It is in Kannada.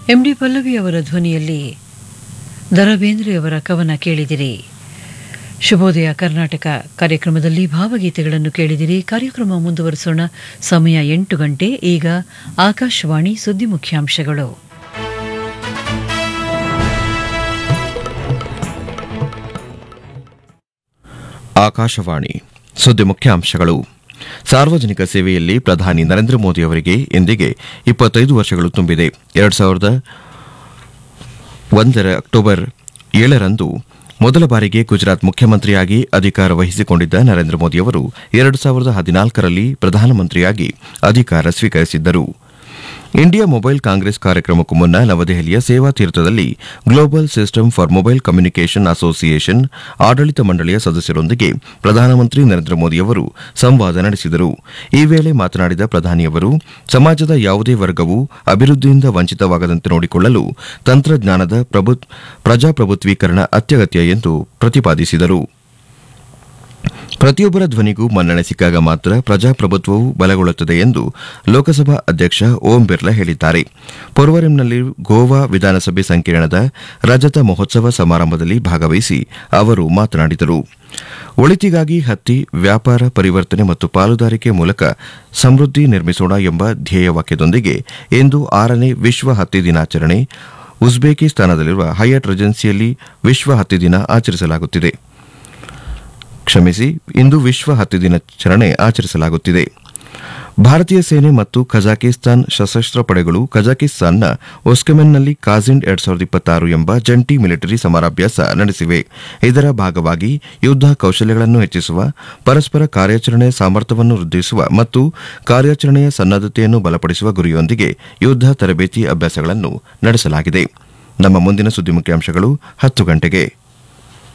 ಎಂ ಡಿ ಪಲ್ಲವಿ ಅವರ ಧ್ವನಿಯಲ್ಲಿ ದರಬೇಂದ್ರೆಯವರ ಕವನ ಕೇಳಿದಿರಿ ಶುಭೋದಯ ಕರ್ನಾಟಕ ಕಾರ್ಯಕ್ರಮದಲ್ಲಿ ಭಾವಗೀತೆಗಳನ್ನು ಕೇಳಿದಿರಿ ಕಾರ್ಯಕ್ರಮ ಮುಂದುವರಿಸೋಣ ಸಮಯ ಎಂಟು ಗಂಟೆ ಈಗ ಆಕಾಶವಾಣಿ ಸುದ್ದಿ ಮುಖ್ಯಾಂಶಗಳು ಆಕಾಶವಾಣಿ ಸುದ್ದಿ ಮುಖ್ಯಾಂಶಗಳು ಸಾರ್ವಜನಿಕ ಸೇವೆಯಲ್ಲಿ ಪ್ರಧಾನಿ ನರೇಂದ್ರ ಮೋದಿ ಅವರಿಗೆ ಇಂದಿಗೆ ಇಪ್ಪತ್ತೈದು ವರ್ಷಗಳು ತುಂಬಿದೆ ಎರಡು ಸಾವಿರದ ಒಂದರ ಅಕ್ಟೋಬರ್ ಏಳರಂದು ಮೊದಲ ಬಾರಿಗೆ ಗುಜರಾತ್ ಮುಖ್ಯಮಂತ್ರಿಯಾಗಿ ಅಧಿಕಾರ ವಹಿಸಿಕೊಂಡಿದ್ದ ನರೇಂದ್ರ ಮೋದಿ ಅವರು ಎರಡು ಸಾವಿರದ ಹದಿನಾಲ್ಕರಲ್ಲಿ ಪ್ರಧಾನಮಂತ್ರಿಯಾಗಿ ಅಧಿಕಾರ ಸ್ವೀಕರಿಸಿದ್ದರು ಇಂಡಿಯಾ ಮೊಬೈಲ್ ಕಾಂಗ್ರೆಸ್ ಕಾರ್ಯಕ್ರಮಕ್ಕೂ ಮುನ್ನ ನವದೆಹಲಿಯ ಸೇವಾ ತೀರ್ಥದಲ್ಲಿ global system for mobile communication association ಆಡಳಿತ ಮಂಡಳಿಯ ಸದಸ್ಯರೊಂದಿಗೆ ಪ್ರಧಾನಮಂತ್ರಿ ನರೇಂದ್ರ ಮೋದಿ ಅವರು ಸಂವಾದ ನಡೆಸಿದರು ಈ ವೇಳೆ ಮಾತನಾಡಿದ ಪ್ರಧಾನಿಯವರು ಸಮಾಜದ ಯಾವುದೇ ವರ್ಗವು ಅಭಿವೃದ್ಧಿಯಿಂದ ವಂಚಿತವಾಗದಂತೆ ನೋಡಿಕೊಳ್ಳಲು ತಂತ್ರಜ್ಞಾನದ ಪ್ರಭು- ಪ್ರಜಾಪ್ರಭುತ್ವೀಕರಣ ಅತ್ಯಗತ್ಯ ಎಂದು ಪ್ರತಿಪಾದಿಸಿದರು ಪ್ರತಿಯೊಬ್ಬರ ಧ್ವನಿಗೂ ಮನ್ನಣೆ ಸಿಕ್ಕಾಗ ಮಾತ್ರ ಪ್ರಜಾಪ್ರಭುತ್ವವು ಬಲಗೊಳ್ಳುತ್ತದೆ ಎಂದು ಲೋಕಸಭಾ ಅಧ್ಯಕ್ಷ ಓಂ ಬಿರ್ಲಾ ಹೇಳಿದ್ದಾರೆ ಪೊರ್ವರಿಮ್ನಲ್ಲಿ ಗೋವಾ ವಿಧಾನಸಭೆ ಸಂಕಿರಣದ ರಜತ ಮಹೋತ್ಸವ ಸಮಾರಂಭದಲ್ಲಿ ಭಾಗವಹಿಸಿ ಅವರು ಮಾತನಾಡಿದರು ಒಳಿತಿಗಾಗಿ ಹತ್ತಿ ವ್ಯಾಪಾರ ಪರಿವರ್ತನೆ ಮತ್ತು ಪಾಲುದಾರಿಕೆ ಮೂಲಕ ಸಮೃದ್ಧಿ ನಿರ್ಮಿಸೋಣ ಎಂಬ ಧ್ಯೇಯವಾಕ್ಯದೊಂದಿಗೆ ಇಂದು ಆರನೇ ವಿಶ್ವ ಹತ್ತಿ ದಿನಾಚರಣೆ ಉಜ್ಬೇಕಿಸ್ತಾನದಲ್ಲಿರುವ ಹಯಟ್ ರೆಜೆನ್ಸಿಯಲ್ಲಿ ವಿಶ್ವ ಹತ್ತಿ ದಿನ ಆಚರಿಸಲಾಗುತ್ತಿದೆ ಕ್ಷಮಿಸಿ ಇಂದು ವಿಶ್ವ ಹತ್ತಿ ದಿನಾಚರಣೆ ಆಚರಿಸಲಾಗುತ್ತಿದೆ ಭಾರತೀಯ ಸೇನೆ ಮತ್ತು ಕಜಾಕಿಸ್ತಾನ್ ಸಶಸ್ತ್ರ ಪಡೆಗಳು ಕಜಾಕಿಸ್ತಾನ್ನ ಒಸ್ಕೆಮೆನ್ನಲ್ಲಿ ಕಾಜಿಂಡ್ ಎರಡ್ ಸಾವಿರದ ಇಪ್ಪತ್ತಾರು ಎಂಬ ಜಂಟಿ ಮಿಲಿಟರಿ ಸಮರಾಭ್ಯಾಸ ನಡೆಸಿವೆ ಇದರ ಭಾಗವಾಗಿ ಯುದ್ಧ ಕೌಶಲ್ಯಗಳನ್ನು ಹೆಚ್ಚಿಸುವ ಪರಸ್ಪರ ಕಾರ್ಯಾಚರಣೆ ಸಾಮರ್ಥ್ಯವನ್ನು ವೃದ್ಧಿಸುವ ಮತ್ತು ಕಾರ್ಯಾಚರಣೆಯ ಸನ್ನದ್ದತೆಯನ್ನು ಬಲಪಡಿಸುವ ಗುರಿಯೊಂದಿಗೆ ಯುದ್ಧ ತರಬೇತಿ ಅಭ್ಯಾಸಗಳನ್ನು ನಡೆಸಲಾಗಿದೆ ನಮ್ಮ ಮುಂದಿನ ಸುದ್ದಿ ಮುಖ್ಯಾಂಶಗಳು ಹತ್ತು ಗಂಟೆಗೆ